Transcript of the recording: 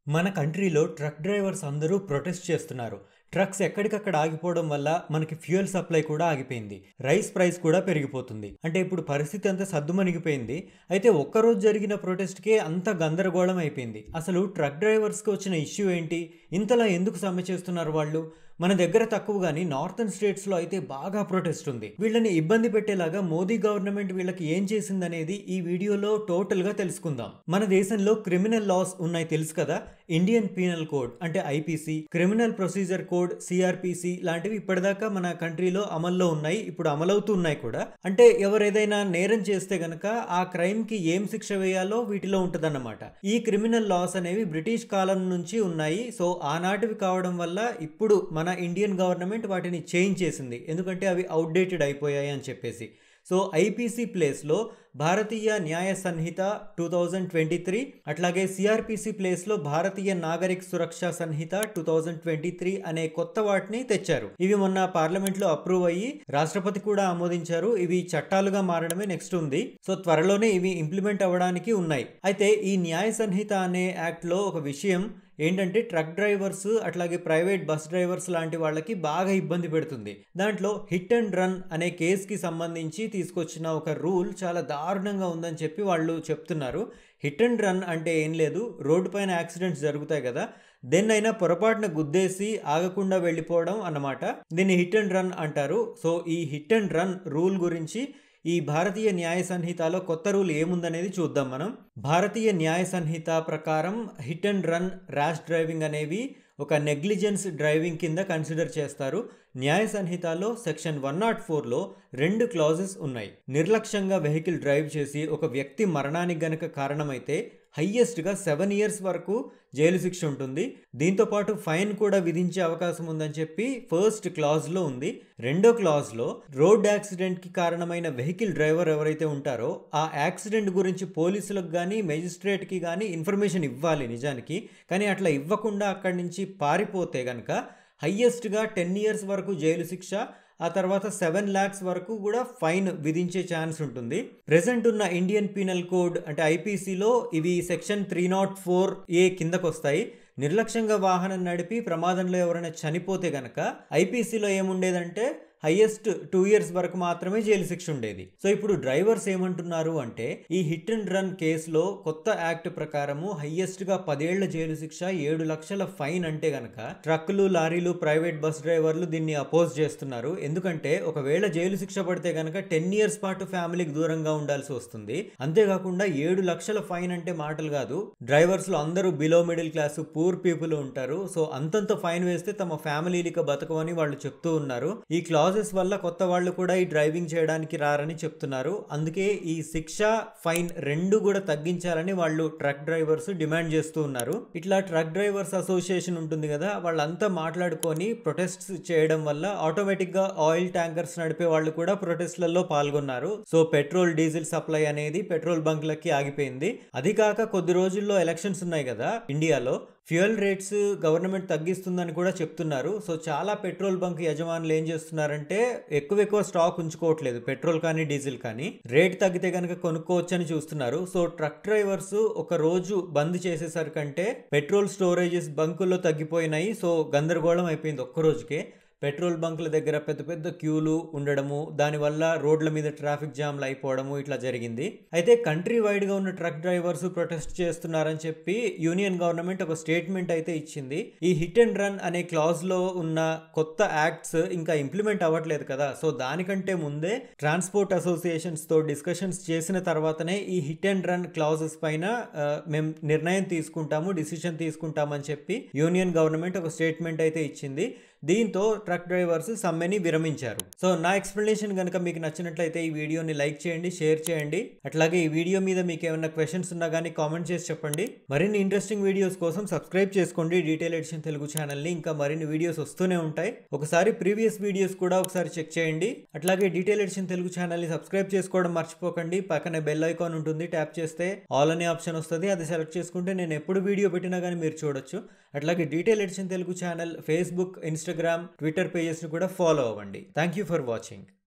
మన కంట్రీలో truck drivers అందరూ ప్రొటెస్ట్ చేస్తున్నారు ట్రక్స్ ఎక్కడికక్కడ ఆగిపోవడం వల్ల మనకి ఫ్యూయల్ సప్లై కూడా ఆగిపోయింది రైస్ ప్రైస్ కూడా పెరిగిపోతుంది అంటే ఇప్పుడు పరిస్థితి అంతా సద్దుమణిగిపోయింది అయితే ఒక్కరోజు జరిగిన ప్రొటెస్ట్కే అంత గందరగోళం అయిపోయింది అసలు ట్రక్ డ్రైవర్స్కి వచ్చిన ఇష్యూ ఏంటి ఇంతలా ఎందుకు సమ్మె చేస్తున్నారు వాళ్ళు మన దగ్గర తక్కువ కానీ నార్థన్ స్టేట్స్ లో అయితే బాగా ప్రొటెస్ట్ ఉంది వీళ్ళని ఇబ్బంది పెట్టేలాగా మోదీ గవర్నమెంట్ వీళ్ళకి ఏం చేసిందనేది ఈ వీడియోలో టోటల్ గా తెలుసుకుందాం మన దేశంలో క్రిమినల్ లాస్ ఉన్నాయి తెలుసు కదా ఇండియన్ పీనల్ కోడ్ అంటే IPC criminal procedure code CrPC లాంటివి ఇప్పటిదాకా మన కంట్రీలో అమల్లో ఉన్నాయి ఇప్పుడు అమలవుతూ ఉన్నాయి కూడా అంటే ఎవరు ఏదైనా నేరం చేస్తే గనక ఆ క్రైమ్ కి ఏం శిక్ష వేయాలో వీటిలో ఉంటదన్నమాట ఈ క్రిమినల్ లాస్ అనేవి బ్రిటిష్ కాలం నుంచి ఉన్నాయి సో ఆనాటివి కావడం వల్ల ఇప్పుడు మన ఇండియన్ గవర్నమెంట్ వాటిని చేంజ్ చేసింది ఎందుకంటే అవి అవుట్డేటెడ్ అయిపోయాయి అని చెప్పేసి సో ఐపీసీ ప్లేస్లో Bharatiya Nyaya Sanhita two thousand twenty three అట్లాగే సిఆర్పిసి ప్లేస్లో Bharatiya Nagarik Suraksha Sanhita two thousand twenty three అనే కొత్త వాటిని తెచ్చారు ఇవి మొన్న పార్లమెంట్లో అప్రూవ్ అయ్యి రాష్ట్రపతి కూడా ఆమోదించారు ఇవి చట్టాలుగా మారడమే నెక్స్ట్ ఉంది సో త్వరలోనే ఇవి ఇంప్లిమెంట్ అవ్వడానికి ఉన్నాయి అయితే ఈ న్యాయ సంహిత అనే యాక్ట్లో ఒక విషయం ఏంటంటే ట్రక్ డ్రైవర్స్ అట్లాగే ప్రైవేట్ బస్ డ్రైవర్స్ లాంటి వాళ్ళకి బాగా ఇబ్బంది పెడుతుంది దాంట్లో హిట్ అండ్ రన్ అనే కేసుకి సంబంధించి తీసుకొచ్చిన ఒక రూల్ చాలా దారుణంగా ఉందని చెప్పి వాళ్ళు చెప్తున్నారు హిట్ అండ్ రన్ అంటే ఏం లేదు రోడ్డు పైన యాక్సిడెంట్స్ జరుగుతాయి కదా దేన్నైనా పొరపాటున గుద్దేసి ఆగకుండా వెళ్ళిపోవడం అన్నమాట దీన్ని హిట్ అండ్ రన్ అంటారు సో ఈ హిట్ అండ్ రన్ రూల్ గురించి ఈ భారతీయ న్యాయ సంహితలో కొత్త రూల్ ఏముందనేది చూద్దాం మనం భారతీయ న్యాయ సంహిత ప్రకారం hit and run rash driving అనేవి ఒక నెగ్లిజెన్స్ డ్రైవింగ్ కింద కన్సిడర్ చేస్తారు న్యాయ సంహితలో సెక్షన్ వన్ నాట్ ఫోర్లో రెండు క్లాజెస్ ఉన్నాయి నిర్లక్ష్యంగా వెహికల్ డ్రైవ్ చేసి ఒక వ్యక్తి మరణానికి గనక కారణమైతే హయ్యెస్ట్గా సెవెన్ ఇయర్స్ వరకు జైలు శిక్ష ఉంటుంది దీంతో పాటు ఫైన్ కూడా విధించే అవకాశం ఉందని చెప్పి ఫస్ట్ క్లాజ్లో ఉంది రెండో క్లాజ్లో రోడ్ యాక్సిడెంట్కి కారణమైన వెహికల్ డ్రైవర్ ఎవరైతే ఉంటారో ఆ యాక్సిడెంట్ గురించి పోలీసులకు కానీ మెజిస్ట్రేట్కి కానీ ఇన్ఫర్మేషన్ ఇవ్వాలి నిజానికి కానీ అట్లా ఇవ్వకుండా అక్కడి నుంచి పారిపోతే కనుక హయ్యెస్ట్గా టెన్ ఇయర్స్ వరకు జైలు శిక్ష ఆ తర్వాత సెవెన్ ల్యాక్స్ వరకు కూడా ఫైన్ విధించే ఛాన్స్ ఉంటుంది ప్రెసెంట్ ఉన్న ఇండియన్ పీనల్ కోడ్ అంటే ఐపీసీలో ఇవి section three not four A కిందకు వస్తాయి నిర్లక్ష్యంగా వాహనం నడిపి ప్రమాదంలో ఎవరైనా చనిపోతే గనక ఐపీసీలో ఏముండేదంటే హైయెస్ట్ టూ ఇయర్స్ వరకు మాత్రమే జైలు శిక్ష ఉండేది సో ఇప్పుడు డ్రైవర్స్ ఏమంటున్నారు అంటే ఈ హిట్ అండ్ రన్ కేసులో కొత్త యాక్ట్ ప్రకారము హైయెస్ట్ గా పదేళ్ల జైలు శిక్ష ఏడు లక్షల ఫైన్ అంటే గనక ట్రక్కులు లారీలు ప్రైవేట్ బస్ డ్రైవర్లు దీన్ని అపోజ్ చేస్తున్నారు ఎందుకంటే ఒకవేళ జైలు శిక్ష పడితే గనక టెన్ ఇయర్స్ పాటు ఫ్యామిలీకి దూరంగా ఉండాల్సి వస్తుంది అంతేకాకుండా ఏడు లక్షల ఫైన్ అంటే మాటలు కాదు డ్రైవర్స్ లో అందరూ below middle class poor people ఉంటారు సో అంతంత ఫైన్ వేస్తే తమ ఫ్యామిలీలిక బతకమని వాళ్ళు చెప్తూ ఉన్నారు ఈ క్లాజ్ క్లాజెస్ వల్ల కొత్త వాళ్ళు కూడా ఈ డ్రైవింగ్ చేయడానికి రారని చెప్తున్నారు అందుకే ఈ శిక్ష ఫైన్ రెండు కూడా తగ్గించాలని వాళ్ళు ట్రక్ డ్రైవర్స్ డిమాండ్ చేస్తూ ఉన్నారు ఇట్లా ట్రక్ డ్రైవర్స్ అసోసియేషన్ ఉంటుంది కదా వాళ్ళంతా మాట్లాడుకొని ప్రొటెస్ట్స్ చేయడం వల్ల ఆటోమేటిక్ గా ఆయిల్ ట్యాంకర్స్ నడిపే వాళ్ళు కూడా ప్రొటెస్ట్లలో పాల్గొన్నారు సో పెట్రోల్ డీజిల్ సప్లై అనేది పెట్రోల్ బంక్లకి ఆగిపోయింది అది కాక కొద్ది రోజుల్లో ఎలక్షన్స్ ఉన్నాయి కదా ఇండియాలో ఫ్యూయల్ రేట్స్ గవర్నమెంట్ తగ్గిస్తుందని కూడా చెప్తున్నారు సో చాలా పెట్రోల్ బంక్ యజమానులు ఏం చేస్తున్నారంటే ఎక్కువ ఎక్కువ స్టాక్ ఉంచుకోవట్లేదు పెట్రోల్ కానీ డీజిల్ కానీ రేట్ తగ్గితే కనుక కొనుక్కోవచ్చని చూస్తున్నారు సో ట్రక్ డ్రైవర్స్ ఒక రోజు బంద్ చేసేసరికంటే పెట్రోల్ స్టోరేజెస్ బంకుల్లో తగ్గిపోయినాయి సో గందరగోళం అయిపోయింది ఒక్క రోజుకే పెట్రోల్ బంకుల దగ్గర పెద్ద పెద్ద క్యూలు ఉండడము దానివల్ల రోడ్ల మీద ట్రాఫిక్ జామ్లు అయిపోవడము ఇట్లా జరిగింది అయితే కంట్రీ వైడ్గా ఉన్న ట్రక్ డ్రైవర్స్ ప్రొటెస్ట్ చేస్తున్నారని చెప్పి యూనియన్ గవర్నమెంట్ ఒక స్టేట్మెంట్ అయితే ఇచ్చింది ఈ హిట్ అండ్ రన్ అనే క్లాజ్లో ఉన్న కొత్త యాక్ట్స్ ఇంకా ఇంప్లిమెంట్ అవ్వట్లేదు కదా సో దానికంటే ముందే ట్రాన్స్పోర్ట్ అసోసియేషన్స్ తో డిస్కషన్స్ చేసిన తర్వాతనే ఈ హిట్ అండ్ రన్ క్లాజెస్ పైన మేము నిర్ణయం తీసుకుంటాము డిసిషన్ తీసుకుంటామని చెప్పి యూనియన్ గవర్నమెంట్ ఒక స్టేట్మెంట్ అయితే ఇచ్చింది దీంతో ట్రక్ డ్రైవర్స్ సమ్మెని విరమించారు సో నా ఎక్స్ప్లెనేషన్ కనుక మీకు నచ్చినట్లయితే ఈ వీడియోని లైక్ చేయండి షేర్ చేయండి అట్లాగే ఈ వీడియో మీద మీకు ఏమైనా క్వశ్చన్స్ ఉన్నా కానీ కామెంట్ చేసి చెప్పండి మరిన్ని ఇంట్రెస్టింగ్ వీడియోస్ కోసం సబ్స్క్రైబ్ చేసుకోండి డీటెయిల్ ఎడిషన్ తెలుగు ఛానల్ని ఇంకా మరిన్ని వీడియోస్ వస్తూనే ఉంటాయి ఒకసారి ప్రీవియస్ వీడియోస్ కూడా ఒకసారి చెక్ చేయండి అట్లాగే డీటెయిల్ ఎడిషన్ తెలుగు ఛానల్ని సబ్స్క్రైబ్ చేసుకోవడం మర్చిపోకండి పక్కనే బెల్ ఐకాన్ ఉంటుంది ట్యాప్ చేస్తే ఆల్ అనే ఆప్షన్ వస్తుంది అది సెలెక్ట్ చేసుకుంటే నేను ఎప్పుడు వీడియో పెట్టినా కానీ మీరు చూడొచ్చు అట్లాగే detail edition Telugu channel Facebook Instagram Twitter పేజెస్ని కూడా ఫాలో అవ్వండి థ్యాంక్ యూ ఫర్ వాచింగ్